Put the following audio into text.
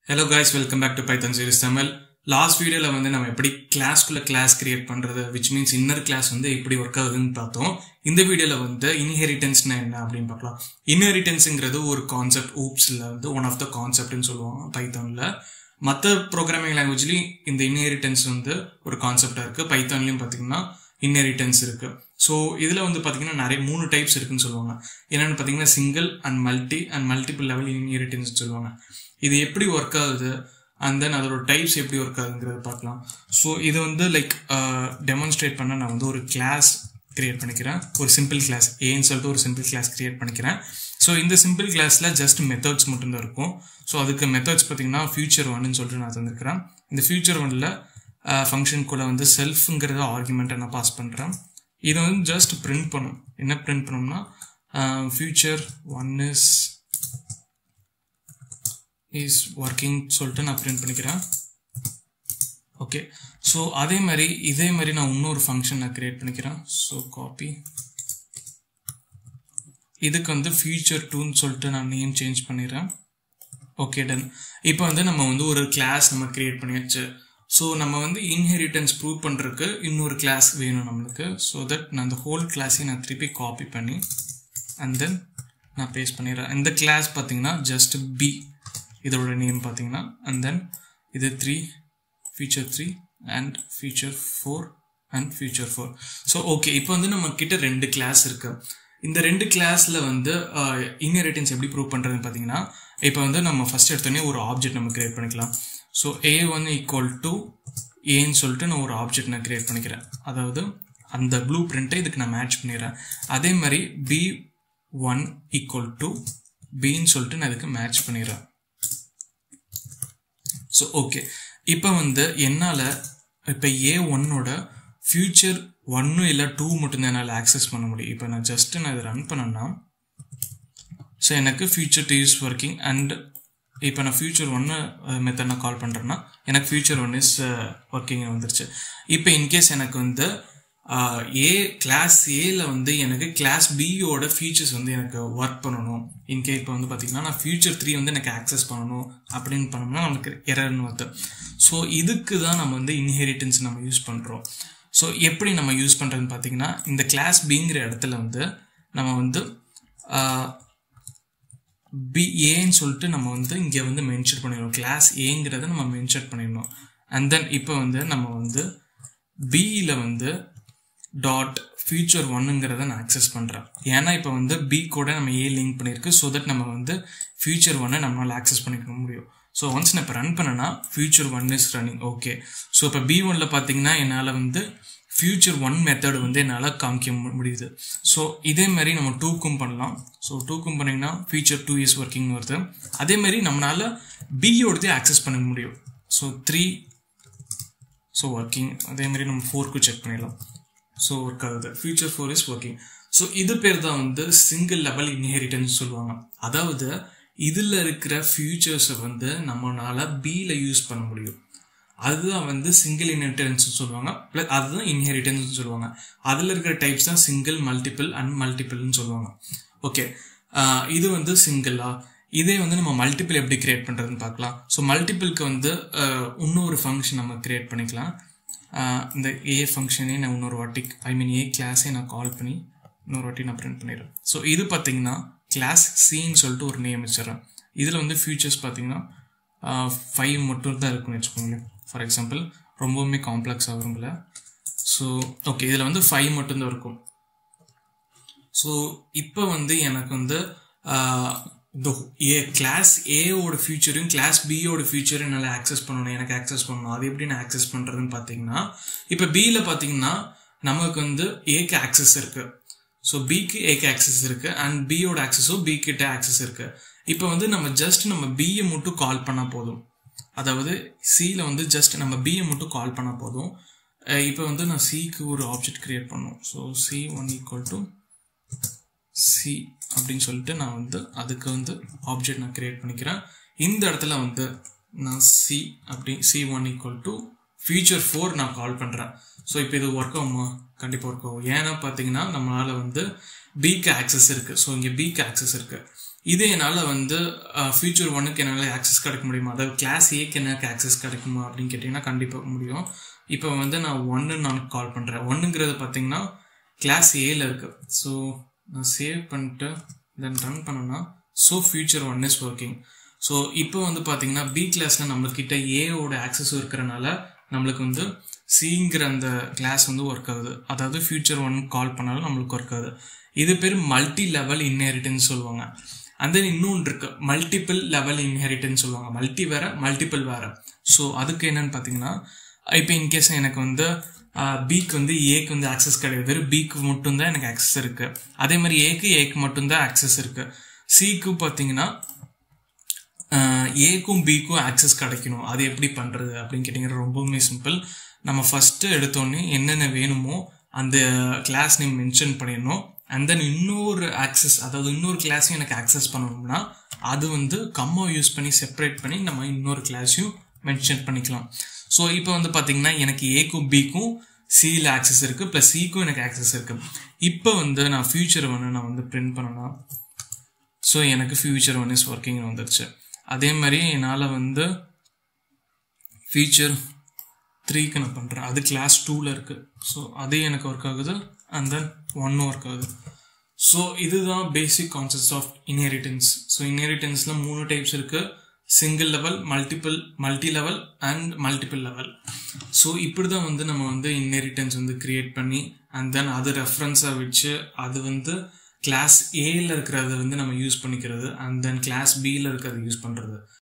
hello guys welcome back to Python series Tamil last வீடியோவில் வந்து நம்ம எப்படி கிளாஸ்க்குள்ள கிளாஸ் கிரியேட் பண்ணுறது விச் மீன்ஸ் இன்னர் கிளாஸ் வந்து எப்படி ஒர்க் ஆகுதுன்னு பார்த்தோம் இந்த வீடியோவில் வந்து இன்ஹெரிட்டன்ஸ்னா என்ன அப்படின்னு பார்க்கலாம் இன்ஹெரிட்டன்ஸுங்கிறது ஒரு கான்செப்ட் ஊப்ஸில் வந்து ஒன் ஆஃப் த கான்செப்ட்னு சொல்லுவாங்க பைத்தானில் மற்ற ப்ரோக்ராமிங் லாங்குவேஜ்லேயும் இந்த இன்ஹெரிட்டன்ஸ் வந்து ஒரு கான்செப்டாக இருக்குது பைத்தான்லேயும் பார்த்தீங்கன்னா இன்ஹெரிட்டன்ஸ் இருக்குது ஸோ இதில் வந்து பார்த்தீங்கன்னா நிறைய மூணு டைப்ஸ் இருக்குன்னு சொல்லுவாங்க என்னென்னு பார்த்தீங்கன்னா single and multi and multiple level inheritance சொல்லுவாங்க இது எப்படி ஒர்க் ஆகுது அண்ட் தென் அதோட டைப்ஸ் எப்படி ஒர்க் ஆகுதுங்கிறத பார்க்கலாம் ஸோ இது வந்து லைக் டெமான்ஸ்ட்ரேட் பண்ண நான் வந்து ஒரு கிளாஸ் கிரியேட் பண்ணிக்கிறேன் ஒரு சிம்பிள் கிளாஸ் ஏன்னு சொல்லிட்டு ஒரு சிம்பிள் கிளாஸ் கிரியேட் பண்ணிக்கிறேன் ஸோ இந்த சிம்பிள் கிளாஸில் ஜஸ்ட் மெத்தட்ஸ் மட்டும்தான் இருக்கும் ஸோ அதுக்கு மெத்தட்ஸ் பார்த்தீங்கன்னா ஃபியூச்சர் ஒன்னு சொல்லிட்டு நான் தந்திருக்கிறேன் இந்த ஃபியூச்சர் ஒன்னில் ஃபங்க்ஷனுக்குள்ளே வந்து செல்ஃபுங்கிறத ஆர்குமெண்ட்டை நான் பாஸ் பண்ணுறேன் இதை வந்து ஜஸ்ட் பிரிண்ட் பண்ணும் என்ன பிரிண்ட் பண்ணோம்னா future one is is working சொல்லிட்டு நான் பிரிண்ட் பண்ணிக்கிறேன் ஓகே ஸோ அதே மாதிரி இதே மாதிரி நான் இன்னொரு ஃபங்க்ஷன் நான் கிரியேட் பண்ணிக்கிறேன் ஸோ காப்பி இதுக்கு வந்து ஃபியூச்சர் டூன்னு சொல்லிட்டு நான் நேம் சேஞ்ச் பண்ணிடுறேன் ஓகே டன் இப்போ வந்து நம்ம வந்து ஒரு கிளாஸ் நம்ம கிரியேட் பண்ணியாச்சு ஸோ நம்ம வந்து இன்ஹெரிட்டன்ஸ் ப்ரூவ் பண்ணுறதுக்கு இன்னொரு கிளாஸ் வேணும் நம்மளுக்கு ஸோ தட் நான் அந்த ஹோல் கிளாஸையும் நான் திருப்பி காப்பி பண்ணி அண்ட் தென் நான் பேஸ்ட் பண்ணிடுறேன் இந்த கிளாஸ் பார்த்தீங்கன்னா ஜஸ்ட் பி இதோட நேம் பார்த்தீங்கன்னா அண்ட் தென் இது three feature three and feature four and feature four so okay இப்போ வந்து நம்ம கிட்ட ரெண்டு கிளாஸ் இருக்கு இந்த ரெண்டு கிளாஸில் வந்து இன்ஹெரிட்டன்ஸ் எப்படி ப்ரூவ் பண்ணுறதுன்னு பார்த்தீங்கன்னா இப்போ வந்து நம்ம ஃபஸ்ட் எடுத்தோடனே ஒரு ஆப்ஜெக்ட் நம்ம கிரியேட் பண்ணிக்கலாம் so A one equal to ஏன்னு சொல்லிட்டு நான் ஒரு ஆப்ஜெக்ட் நான் கிரியேட் பண்ணிக்கிறேன் அதாவது அந்த ப்ளூ பிரிண்ட்டை இதுக்கு நான் மேட்ச் பண்ணிடுறேன் அதே மாதிரி பி ஒன் ஈக்குவல் டு பின்னு சொல்லிட்டு நான் இதுக்கு மேட்ச் பண்ணிடுறேன் ஸோ ஓகே இப்போ வந்து என்னால் இப்போ ஏ ஒன்னோட ஃபியூச்சர் ஒன்னும் இல்லை டூ மட்டும்தான் என்னால் ஆக்சஸ் பண்ண முடியும் இப்போ நான் ஜஸ்ட் நான் இதை ரன் பண்ணேன்னா ஸோ எனக்கு future two is working and இப்போ நான் ஃபியூச்சர் ஒன்று மெத்தட் நான் கால் பண்ணுறேன்னா எனக்கு ஃபியூச்சர் ஒன் இஸ் ஒர்க்கிங் வந்துருச்சு இப்போ இன்கேஸ் எனக்கு வந்து ஏ கிளாஸ் ஏல வந்து எனக்கு கிளாஸ் பியோட ஃபீச்சர்ஸ் வந்து எனக்கு ஒர்க் பண்ணணும் இன்கே இப்போ வந்து பார்த்தீங்கன்னா நான் ஃபியூச்சர் த்ரீ வந்து எனக்கு ஆக்சஸ் பண்ணணும் அப்படின்னு பண்ணோம்னா நமக்கு எரர்னு வருது ஸோ இதுக்கு தான் நம்ம வந்து இன்ஹெரிட்டன்ஸ் நம்ம யூஸ் பண்ணுறோம் ஸோ எப்படி நம்ம யூஸ் பண்ணுறதுன்னு பார்த்தீங்கன்னா இந்த கிளாஸ் பிங்கிற இடத்துல வந்து நம்ம வந்து பி ஏன்னு சொல்லிட்டு நம்ம வந்து இங்கே வந்து மென்ஷன் பண்ணிடணும் கிளாஸ் ஏங்கிறத நம்ம மென்ஷன் பண்ணிடணும் அண்ட் தென் இப்போ வந்து நம்ம வந்து பியில் வந்து டாட் ஃபியூச்சர் ஒன்னுங்கிறத நான் ஆக்சஸ் பண்ணுறேன் ஏன்னா இப்போ வந்து பி கூட நம்ம ஏ லிங்க் பண்ணியிருக்கு ஸோ தட் நம்ம வந்து ஃபியூச்சர் ஒன்னை நம்மளால் ஆக்சஸ் பண்ணிக்க முடியும் ஸோ ஒன்ஸ் நான் இப்போ ரன் பண்ணேன்னா future one is running okay so இப்போ பி ஒனில் பார்த்தீங்கன்னா என்னால் வந்து ஃபியூச்சர் ஒன் மெத்தட் வந்து என்னால் காமிக்க முடியுது ஸோ இதே மாதிரி நம்ம டூக்கும் பண்ணலாம் ஸோ டூக்கும் பண்ணிங்கன்னா ஃபியூச்சர் டூ இஸ் ஒர்க்கிங் வருது அதே மாதிரி நம்மளால் பியோடதே ஆக்சஸ் பண்ண முடியும் ஸோ த்ரீ ஸோ ஒர்க்கிங் அதே மாதிரி நம்ம ஃபோர்க்கும் செக் பண்ணிடலாம் ஸோ ஒர்க் ஆகுது future four is working so இது பேர் தான் வந்து சிங்கிள் லெவல் இன்ஹெரிட்டன்ஸ் சொல்லுவாங்க அதாவது இதில் இருக்கிற ஃபியூச்சர்ஸை வந்து நம்மளால பியில் யூஸ் பண்ண முடியும் அதுதான் வந்து சிங்கிள் இன்ஹெரிட்டன்ஸ் சொல்லுவாங்க ப்ளஸ் அதுதான் இன்ஹெரிட்டன்ஸ் சொல்லுவாங்க அதில் இருக்கிற டைப்ஸ் தான் சிங்கிள் மல்டிபிள் அண்ட் மல்டிபிள்னு சொல்லுவாங்க ஓகே இது வந்து சிங்கிளா இதே வந்து நம்ம மல்டிபிள் எப்படி கிரியேட் பண்ணுறதுன்னு பார்க்கலாம் ஸோ மல்டிபிளுக்கு வந்து இன்னொரு ஃபங்க்ஷன் நம்ம கிரியேட் பண்ணிக்கலாம் இந்த ஏ ஃபங்க்ஷனே நான் இன்னொரு வாட்டி ஐ மீன் ஏ கிளாஸே நான் கால் பண்ணி இன்னொரு வாட்டி நான் பிரிண்ட் பண்ணிடுறேன் ஸோ இது பார்த்தீங்கன்னா கிளாஸ் சின்னு சொல்லிட்டு ஒரு நேம் வச்சிடறேன் இதில் வந்து ஃபியூச்சர்ஸ் பார்த்தீங்கன்னா ஃபைவ் மட்டும் தான் இருக்குன்னு வச்சுக்கோங்களேன் ஃபார் எக்ஸாம்பிள் ரொம்பவுமே காம்ப்ளெக்ஸாக விரும்பல ஸோ ஓகே இதில் வந்து ஃபைவ் மட்டும்தான் இருக்கும் ஸோ இப்போ வந்து எனக்கு வந்து இந்த ஏ கிளாஸ் ஏவோட ஃபியூச்சரும் கிளாஸ் பியோட ஃபியூச்சரும் என்னால் ஆக்சஸ் பண்ணணும் எனக்கு ஆக்சஸ் பண்ணணும் அது எப்படி நான் ஆக்சஸ் பண்ணுறதுன்னு பார்த்தீங்கன்னா இப்போ பியில் பார்த்தீங்கன்னா நமக்கு வந்து ஏக்கு ஆக்சஸ் இருக்குது ஸோ பிக்கு ஏக்கு ஆக்சஸ் இருக்குது அண்ட் பியோட ஆக்சஸும் பி கிட்ட ஆக்சஸ் இருக்குது இப்போ வந்து நம்ம ஜஸ்ட் நம்ம பியை மட்டும் கால் பண்ணால் போதும் அதாவது சியில் வந்து ஜஸ்ட் நம்ம பியை மட்டும் கால் பண்ணால் போதும் இப்போ வந்து நான் சிக்கு ஒரு ஆப்ஜெக்ட் கிரியேட் பண்ணும் so C one equal to C அப்படின்னு சொல்லிட்டு நான் வந்து அதுக்கு வந்து ஆப்ஜெக்ட் நான் கிரியேட் பண்ணிக்கிறேன் இந்த இடத்துல வந்து நான் சி அப்படி C one equal to future four நான் கால் பண்ணுறேன் ஸோ இப்போ இது ஒர்க் ஆகுமா கண்டிப்பாக ஒர்க் ஆகும் ஏன்னா பார்த்தீங்கன்னா நம்மளால் வந்து பிக்கு ஆக்சஸ் இருக்குது ஸோ இங்கே பிக்கு ஆக்சஸ் இருக்குது இது என்னால் வந்து ஃபியூச்சர் ஒன்னுக்கு என்னால் ஆக்சஸ் கிடைக்க முடியுமா அதாவது கிளாஸ் ஏக்கு எனக்கு ஆக்சஸ் கிடைக்குமா அப்படின்னு கேட்டிங்கன்னா கண்டிப்பாக முடியும் இப்போ வந்து நான் ஒன்று நான் கால் பண்ணுறேன் ஒன்றுங்கிறது பார்த்தீங்கன்னா கிளாஸ் ஏல இருக்கு ஸோ நான் சேவ் பண்ணிட்டு தென் ரன் பண்ணேன்னா so future one is working so இப்போ வந்து பார்த்தீங்கன்னா பி கிளாஸில் நம்மக்கிட்ட ஏவோட ஆக்சஸ் இருக்கிறனால நம்மளுக்கு வந்து சிங்கிற அந்த கிளாஸ் வந்து ஒர்க் ஆகுது அதாவது ஃபியூச்சர் ஒன் கால் பண்ணாலும் நம்மளுக்கு ஒர்க் ஆகுது இது பேர் மல்டி லெவல் இன்ஹெரிட்டன்ஸ் சொல்லுவாங்க அண்ட் தென் இன்னொன்று இருக்கு மல்டிபிள் லெவல் இன்ஹெரிட்டன்ஸ் சொல்லுவாங்க மல்டி வேற மல்டிபிள் வேற ஸோ அதுக்கு என்னன்னு பார்த்தீங்கன்னா இப்போ இன்கேஸ் எனக்கு வந்து பிக்கு வந்து ஏக்கு வந்து ஆக்சஸ் கிடையாது வெறும் பிக்கு மட்டும்தான் எனக்கு ஆக்சஸ் இருக்கு அதே மாதிரி ஏக்கு ஏக்கு மட்டும்தான் ஆக்சஸ் இருக்கு சிக்கு பார்த்தீங்கன்னா ஏக்கும் பிக்கும் ஆக்சஸ் கிடைக்கணும் அது எப்படி பண்ணுறது அப்படின்னு கேட்டிங்கன்னா ரொம்பவுமே சிம்பிள் நம்ம ஃபஸ்ட்டு எடுத்தோடனே என்னென்ன வேணுமோ அந்த கிளாஸ் நேம் மென்ஷன் பண்ணிடணும் அண்ட் தென் இன்னொரு ஆக்சஸ் அதாவது இன்னொரு கிளாஸையும் எனக்கு ஆக்சஸ் பண்ணணும்னா அது வந்து கம்மா யூஸ் பண்ணி செப்பரேட் பண்ணி நம்ம இன்னொரு கிளாஸையும் மென்ஷன் பண்ணிக்கலாம் ஸோ இப்போ வந்து பார்த்தீங்கன்னா எனக்கு ஏக்கும் பிக்கும் சியில் ஆக்சஸ் இருக்குது ப்ளஸ் சிக்கும் எனக்கு ஆக்சஸ் இருக்குது இப்போ வந்து நான் ஃபியூச்சர் ஒன்று நான் வந்து பிரிண்ட் பண்ணனா ஸோ எனக்கு ஃபியூச்சர் ஒன் இஸ் ஒர்க்கிங் வந்துருச்சு அதே மாதிரி என்னால் வந்து ஃபீச்சர் த்ரீக்கு நான் பண்ணுறேன் அது கிளாஸ் டூவில் இருக்குது ஸோ அது எனக்கு ஒர்க் ஆகுது அண்ட் தென் ஒன்னும் ஒர்க் ஆகுது ஸோ இதுதான் basic concepts of inheritance so இன்ஹெரிட்டன்ஸில் மூணு டைப்ஸ் இருக்குது single level multiple multi level and multiple level so இப்படி தான் வந்து நம்ம வந்து இன்ஹெரிட்டன்ஸ் வந்து கிரியேட் பண்ணி அண்ட் தென் அது ரெஃபரன்ஸாக வச்சு அது வந்து கிளாஸ் ஏல இருக்கிறத வந்து நம்ம யூஸ் பண்ணிக்கிறது அண்ட் தென் கிளாஸ் பியில் இருக்கிறத யூஸ் பண்ணுறது